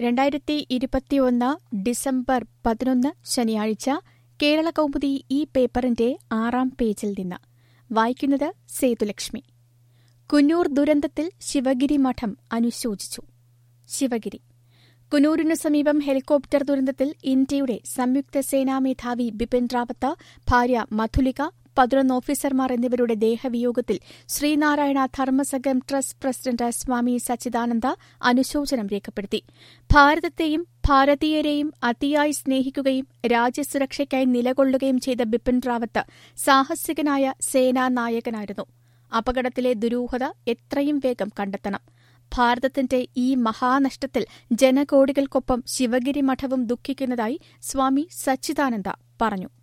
രണ്ടായിരത്തി ഇരുപത്തിയൊന്ന് ഡിസംബർ പതിനൊന്ന് ശനിയാഴ്ച കേരള കൗമുദി ഈ പേപ്പറിന്റെ ആറാം പേജിൽ നിന്ന് വായിക്കുന്നത് സേതുലക്ഷ്മി കുന്നൂർ ദുരന്തത്തിൽ ശിവഗിരി മഠം അനുശോചിച്ചു ശിവഗിരി കുനൂരിനു സമീപം ഹെലികോപ്റ്റർ ദുരന്തത്തിൽ ഇന്ത്യയുടെ സംയുക്ത സേനാ മേധാവി ബിപിൻ റാവത്ത് ഭാര്യ മധുലിക പതിനൊന്ന് ഓഫീസർമാർ എന്നിവരുടെ ദേഹവിയോഗത്തിൽ ശ്രീനാരായണ ധർമ്മസംഘം ട്രസ്റ്റ് പ്രസിഡന്റ് സ്വാമി സച്ചിദാനന്ദ അനുശോചനം രേഖപ്പെടുത്തി ഭാരതത്തെയും ഭാരതീയരെയും അതിയായി സ്നേഹിക്കുകയും രാജ്യസുരക്ഷയ്ക്കായി നിലകൊള്ളുകയും ചെയ്ത ബിപിൻ റാവത്ത് സാഹസികനായ സേനാനായകനായിരുന്നു അപകടത്തിലെ ദുരൂഹത എത്രയും വേഗം കണ്ടെത്തണം ഭാരതത്തിന്റെ ഈ മഹാനഷ്ടത്തിൽ ജനകോടികൾക്കൊപ്പം ശിവഗിരി മഠവും ദുഃഖിക്കുന്നതായി സ്വാമി സച്ചിദാനന്ദ പറഞ്ഞു